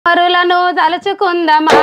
పరులను తలుచుకుందమా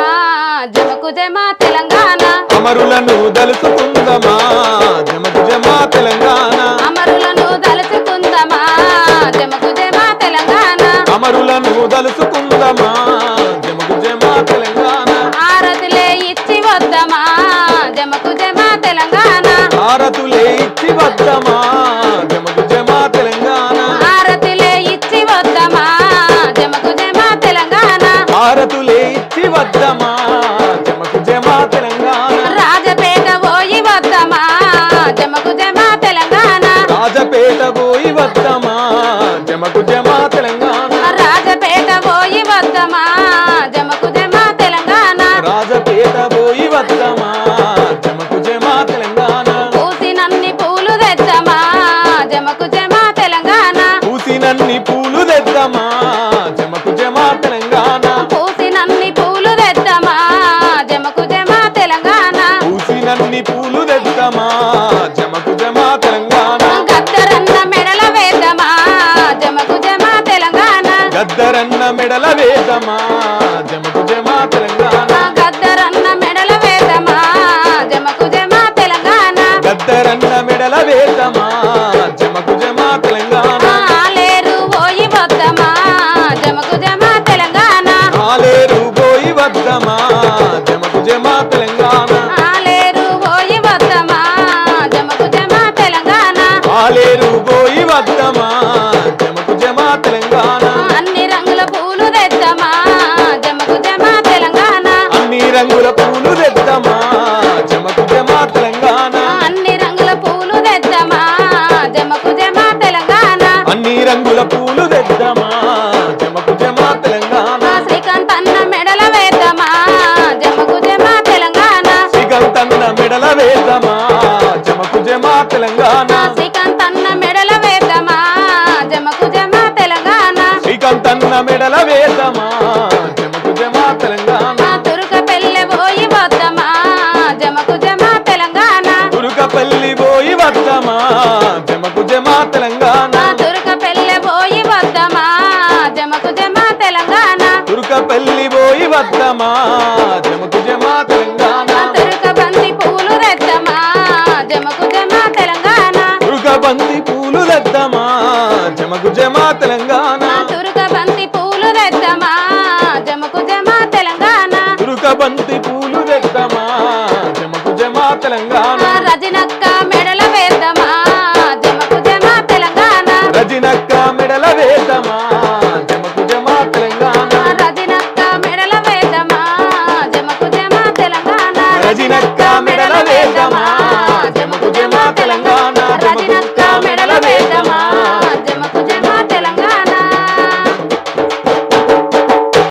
జమకు జమ తెలంగాణ అమరులను దలుచుకుందమా జమకు జమా తెలంగాణ అమరులను తలుచుకుందమా జమకు జమ తెలంగాణ అమరులను దలుచుకుందమా జమకు జమా తెలంగాణ ఆరతులే ఇచ్చి వద్దమా జమకు జమ తెలంగాణ భారతులే ఇచ్చి వద్దమా జమకు జమా తెలంగాణ ఆరతులే ఇచ్చి వద్దమా జమకు జమ తెలంగాణ భారతులే ఇచ్చి వద్దమా జమకు జమా తెలంగాణ రాజపేట పోయి వద్దమా జమకు జమ తెలంగాణ రాజపేట పోయి వద్దమా జమకు జమా తెలంగాణ రాజపేట పోయి వద్దమా జమకు జమ తెలంగాణ రాజపేట పోయి వద్దమా జమకు జమా తెలంగాణ పూసినన్ని పూలు తెచ్చమా జమకు జమ తెలంగాణ పూసినన్ని పూలు తెద్దమా జమకు జమా తెలంగాణ పూసినన్ని పూలు తెచ్చమా జమకు జమ తెలంగాణ పూసినన్ని పూలు తెద్దమా జమకు జమా తెలంగాణ గద్దరన్న మెడల వేద్దమా జమకు జమ తెలంగాణ గద్దరన్న మెడల వేదమా జమకు జమా తెలంగాణ గద్దరన్న మెడల వేద్దమా జమకు జమ తెలంగాణ గద్దరన్న మెడల వేదమా జమకు జమా తెలంగాణ ఆలేరు పోయి వద్దమా జమకు జమ తెలంగాణ ఆలేరు పోయి వద్దమా జమకు జమా తెలంగాణ ఆలేరు పోయి వద్దమా జమకు జమ తెలంగాణ ఆలేరు పోయి వద్దమా జమకు జమా తెలంగాణ అన్ని రంగుల పూలు తెద్దమా జమకు జమ తెలంగాణ అన్ని రంగుల పూలు తెద్దమా జమకు జమా తెలంగాణ అన్ని రంగుల పూలు తెద్దమా జమకు జమ తెలంగాణ అన్ని రంగుల పూలు తెద్దమా జమకు జమా తెలంగాణ శ్రీకాంత్ అన్న మెడల వేద్దమా జమకు జమ తెలంగాణ శ్రీకంతన్న మెడల వేదమా జమకు జమా తెలంగాణ శ్రీకాంత్ అన్న మెడల వేద్దమా జమకు జమ తెలంగాణ శ్రీకంతన్న మెడల వేదమా జమకు జమా తెలంగాణ తురుక పెళ్ళె పోయి వద్దమా జమకు జమ తెలంగాణ తురుకపల్లి పోయి వద్దమా జమకు జమా తెలంగాణ తురుక పెళ్ళె పోయి వద్దమా జమకు జమ తెలంగాణ తురుకపల్లి పోయి వద్దమా జమకు జమా తెలంగాణ తురుక బంతి పూలు రెద్దమా జమకు జమ తెలంగాణ తురుక బంతి పూలు తెద్దమా జమకు జమా తెలంగాణ తురుక బంతి పూలు రెద్దమా జమకు జమ తెలంగాణ తురుక బంతి పూలు తెద్దమా జమకు జమా తెలంగాణ రజనక్క మెడల వేద్దమా జమకు జమ తెలంగాణ రజినక్క మెడల వేదమా జమకు జమా తెలంగాణ రజనక్క మెడల వేద్దమా జమకు జమ తెలంగాణ రజినక్క